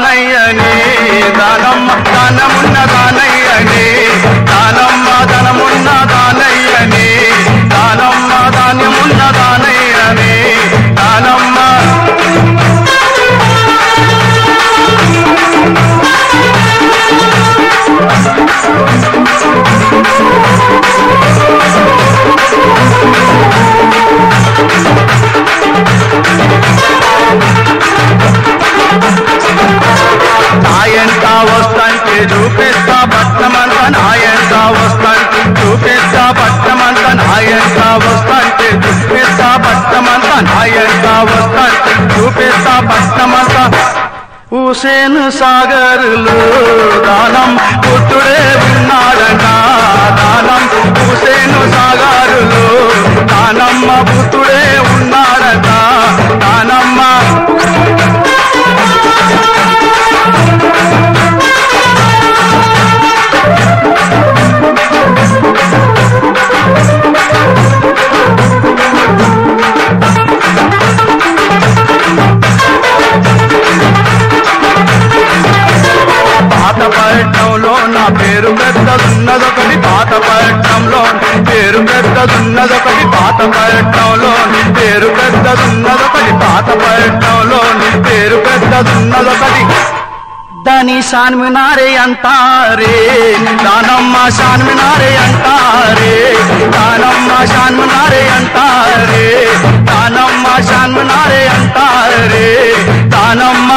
దానయ్యని దానమ్మ దానమున్న దానయ్యని దానమ్మ ధనమున్న దానయ్యని దానమ్మ ధాన్యమున్న దానయ్యని దానమ్మ నాయంత వస్తంటే చూపిస్తా పట్టమంత నాయంత వస్తంటే చూపిస్తా పట్టమంత నాయంత వస్తంటే చూపిస్తా పట్టమంత నాయంత వస్తంటే చూపిస్తా పట్టమంత హుసేన్ సాగర్లు దానం పుత్రుడే ఉన్నాడట దానం హుసేన్ సాగరులు దానమ్మ పుత్రుడే ఉన్నాడట దానమ్మ పాతపట్నంలో నా పేరు పెద్దదున్నదొకటి పాతపట్నంలో పేరు పెద్దదున్నదొకటి పాతపట్నంలో పేరు పెద్దదున్నదొకటి పాతపట్నంలో పేరు పెద్దదున్నదొకటి దాని షాన్మినారే అంటారే దానమ్మ షాన్మినారే అంటారే దానమ్మ షాన్మినారే అంటారే దానమ్మ షాన్మినారే అంటారే దానమ్మ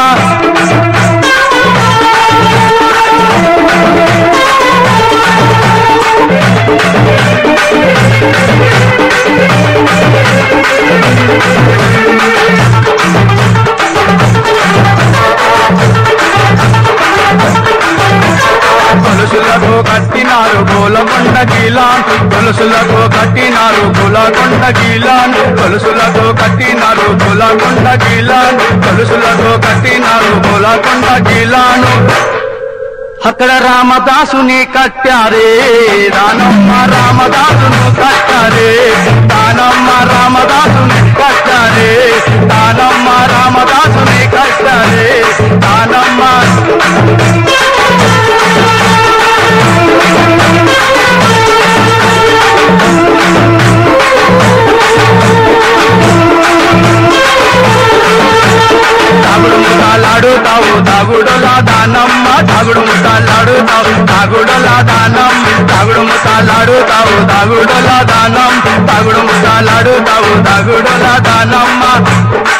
గొలుసులకు కట్టినారు గోలకొండ గీలాన్ గొలుసులకు కట్టినారు గోలకొండ గీలాన్ గొలుసులకు కట్టినారు గోలకొండ గీలాన్ గొలుసులకు కట్టినారు గోలకొండ గీలాను అక్కడ రామదాసుని కట్టారే దానమ్మ రామదాసును కట్టారే దానమ్మ రామదాసుని కట్టారే దానమ్మ రామదాసుని కట్టారే దానమ్మ తాగుడు ముఠాలాడుతావు తాగుడులా దానమ్మ తాగుడు ముఠాలాడుతావు తాగుడులా దానం తాగుడు ముఠాలాడుతావు తాగుడులా దానం తాగుడు ముఠాలాడుతావు తాగుడులా దానమ్మ